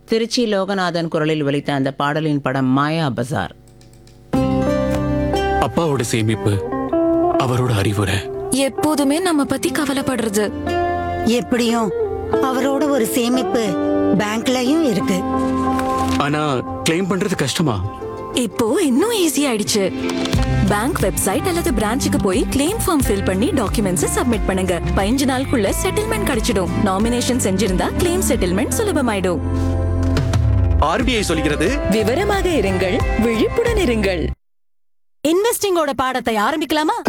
திருச்சி லோகநாதன் குரலில் ஒலித்த அந்த பாடலின் படம் மாயா பஜார் அப்பாவோட சேமிப்பு அவரோட அறிவுரை எப்போதுமே நம்ம பத்தி கவலைப்படுறது எப்படியும் அவரோட ஒரு சேமிப்பு பேங்க்லயும் இருக்கு ஆனா கிளைம் பண்றது கஷ்டமா இப்போ இன்னும் ஈஸி ஆயிடுச்சு பேங்க் வெப்சைட் அல்லது பிரான்ச்சுக்கு போய் கிளைம் ஃபார்ம் ஃபில் பண்ணி டாக்குமெண்ட்ஸ் சப்மிட் பண்ணுங்க பதினஞ்சு நாளுக்குள்ள செட்டில்மெண்ட் கிடைச்சிடும் நாமினேஷன் செஞ்சிருந்தா கிளைம் செட்டில்மெண்ட் சுலபமாயிடும் ஆர்பிஐ சொல்கிறது விவரமாக இருங்கள் விழிப்புடன் இருங்கள் இன்வெஸ்டிங்கோட பாடத்தை ஆரம்பிக்கலாமா